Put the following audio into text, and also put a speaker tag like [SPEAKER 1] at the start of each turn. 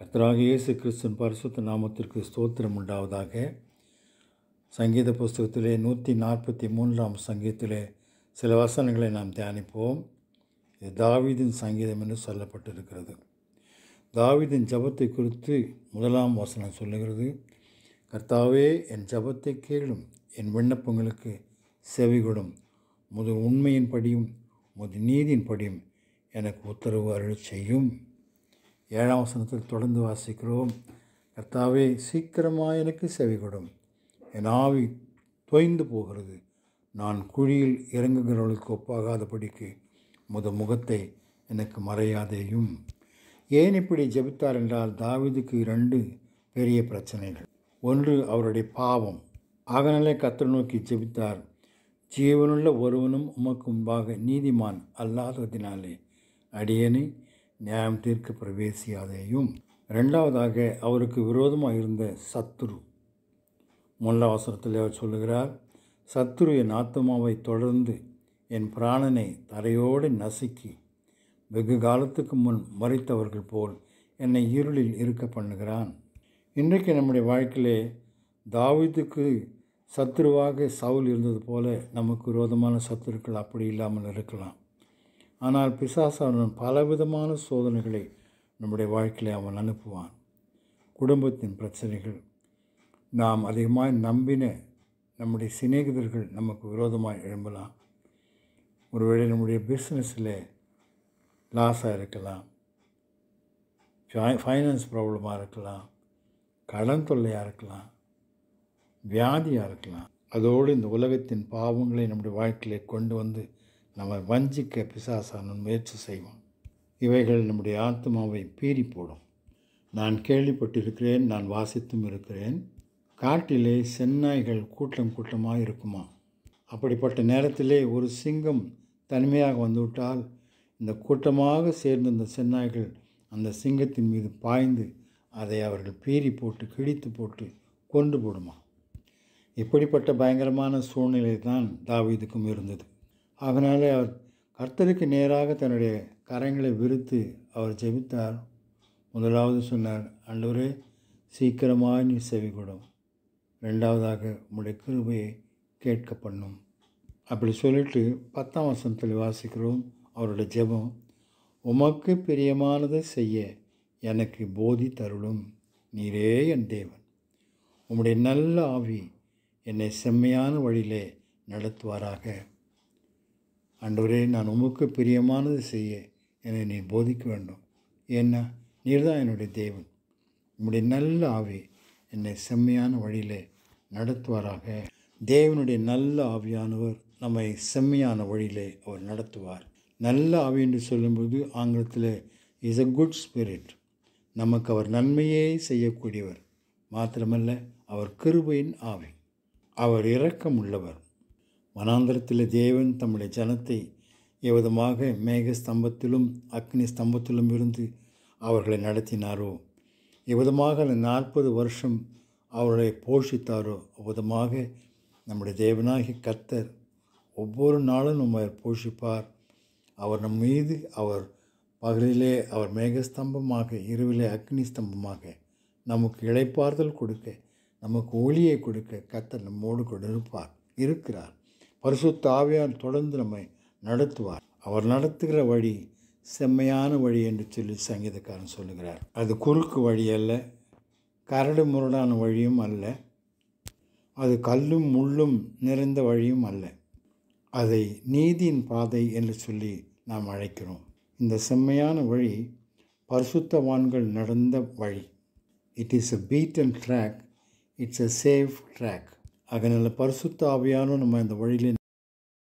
[SPEAKER 1] கர்த்தராக இயேசு கிறிஸ்துவின் பரிசுத்த நாமத்திற்கு ஸ்தோத்திரம் உண்டாவதாக சங்கீத புஸ்தகத்திலே நூற்றி நாற்பத்தி மூன்றாம் சங்கீதத்திலே சில வசனங்களை நாம் தியானிப்போம் இது தாவீதின் சங்கீதம் என்று சொல்லப்பட்டிருக்கிறது தாவீதின் ஜபத்தை குறித்து முதலாம் வசனம் சொல்லுகிறது கர்த்தாவே என் ஜபத்தை கேளும் என் விண்ணப்பங்களுக்கு செவிகொடும் முது உண்மையின்படியும் முது நீதியின்படியும் எனக்கு உத்தரவு அருள் செய்யும் ஏழாம் வசனத்தில் தொடர்ந்து வாசிக்கிறோம் கர்த்தாவே சீக்கிரமாக எனக்கு செவிகொடும் என் ஆவி தொய்ந்து போகிறது நான் குழியில் இறங்குகிறவர்களுக்கு ஒப்பாகாதபடிக்கு முத முகத்தை எனக்கு மறையாதேயும் ஏன் இப்படி ஜெபித்தார் என்றால் தாவீதுக்கு இரண்டு பெரிய பிரச்சனைகள் ஒன்று அவருடைய பாவம் ஆகனாலே கத்தர் நோக்கி ஜெபித்தார் ஜீவனுள்ள ஒருவனும் உமக்கு முன்பாக நீதிமான் அல்லாததினாலே அடியனை நியாயம் தீர்க்க பிரவேசியாதேயும் ரெண்டாவதாக அவருக்கு விரோதமாக இருந்த சத்துரு முதல் அவசரத்தில் அவர் சொல்லுகிறார் சத்துரு என் ஆத்மாவை தொடர்ந்து என் பிராணனை தரையோடு நசுக்கி வெகு காலத்துக்கு முன் மறித்தவர்கள் போல் என்னை இருளில் இருக்க பண்ணுகிறான் இன்றைக்கு நம்முடைய வாழ்க்கையிலே தாவீதுக்கு சத்துருவாக சவுல் இருந்தது போல நமக்கு விரோதமான சத்துருக்கள் அப்படி இல்லாமல் இருக்கலாம் ஆனால் பிசாசானவன் பலவிதமான சோதனைகளை நம்முடைய வாழ்க்கையில் அவன் அனுப்புவான் குடும்பத்தின் பிரச்சனைகள் நாம் அதிகமாக நம்பின நம்முடைய சிநேகிதர்கள் நமக்கு விரோதமாக எழும்பலாம் ஒருவேளை நம்முடைய பிஸ்னஸில் லாஸாக இருக்கலாம் ஃபைனான்ஸ் ப்ராப்ளமாக இருக்கலாம் கடன் தொல்லையாக இருக்கலாம் வியாதியாக இருக்கலாம் அதோடு இந்த உலகத்தின் பாவங்களை நம்முடைய வாழ்க்கையிலே கொண்டு வந்து நம்ம வஞ்சிக்க பிசாசான முயற்சி செய்வோம் இவைகள் நம்முடைய ஆத்மாவை பீறி போடும் நான் கேள்விப்பட்டிருக்கிறேன் நான் வாசித்தும் இருக்கிறேன் காட்டிலே சென்னாய்கள் கூட்டம் கூட்டமாக இருக்குமா அப்படிப்பட்ட நேரத்திலே ஒரு சிங்கம் தனிமையாக வந்துவிட்டால் இந்த கூட்டமாக சேர்ந்த இந்த சென்னாய்கள் அந்த சிங்கத்தின் மீது பாய்ந்து அதை அவர்கள் பீறி போட்டு கிழித்து போட்டு கொண்டு போடுமா இப்படிப்பட்ட பயங்கரமான சூழ்நிலை தான் தாவீதுக்கும் இருந்தது அதனால் அவர் கர்த்தருக்கு நேராக தன்னுடைய கரங்களை விரித்து அவர் ஜெபித்தார் முதலாவது சொன்னார் அன்றவரே சீக்கிரமாக நீ செவி கொடும் ரெண்டாவதாக உம்முடைய கிருபையை கேட்க பண்ணும் அப்படி சொல்லிட்டு பத்தாம் வசனத்தில் வாசிக்கிறோம் அவருடைய ஜெபம் உமக்கு பிரியமானதை செய்ய எனக்கு போதி தருளும் நீரே என் தேவன் உம்முடைய நல்ல ஆவி என்னை செம்மையான வழியிலே நடத்துவாராக அன்றவரே நான் உமக்கு பிரியமானது செய்ய என்னை நீ போதிக்க வேண்டும் ஏன்னா நீர் தான் என்னுடைய தேவன் உம்முடைய நல்ல ஆவி என்னை செம்மையான வழியிலே நடத்துவாராக தேவனுடைய நல்ல ஆவியானவர் நம்மை செம்மையான வழியிலே அவர் நடத்துவார் நல்ல ஆவி என்று சொல்லும்போது ஆங்கிலத்தில் இஸ் அ குட் ஸ்பிரிட் நமக்கு அவர் நன்மையே செய்யக்கூடியவர் மாத்திரமல்ல அவர் கிருபையின் ஆவி அவர் இரக்கம் உள்ளவர் வனாந்திரத்தில் தேவன் தம்முடைய ஜனத்தை எவ்விதமாக மேக ஸ்தம்பத்திலும் அக்னி ஸ்தம்பத்திலும் இருந்து அவர்களை நடத்தினாரோ எவ்விதமாக அந்த நாற்பது வருஷம் அவர்களை போஷித்தாரோ அவ்விதமாக நம்முடைய தேவனாகி கர்த்தர் ஒவ்வொரு நாளும் நம்ம போஷிப்பார் அவர் நம் மீது அவர் பகலிலே அவர் மேகஸ்தம்பமாக இரவிலே அக்னி ஸ்தம்பமாக நமக்கு இழைப்பார்தல் கொடுக்க நமக்கு ஒளியை கொடுக்க கர்த்தர் நம்மோடு கூட இருப்பார் இருக்கிறார் பரிசுத்த ஆவியார் தொடர்ந்து நம்மை நடத்துவார் அவர் நடத்துகிற வழி செம்மையான வழி என்று சொல்லி சங்கீதக்காரன் சொல்லுகிறார் அது குறுக்கு வழி அல்ல கரடு முரடான வழியும் அல்ல அது கல்லும் முள்ளும் நிறைந்த வழியும் அல்ல அதை நீதியின் பாதை என்று சொல்லி நாம் அழைக்கிறோம் இந்த செம்மையான வழி பரிசுத்தவான்கள் நடந்த வழி it is a beaten track it's a safe track அதனால் பரிசுத்த ஆவியானும் நம்ம இந்த வழியில்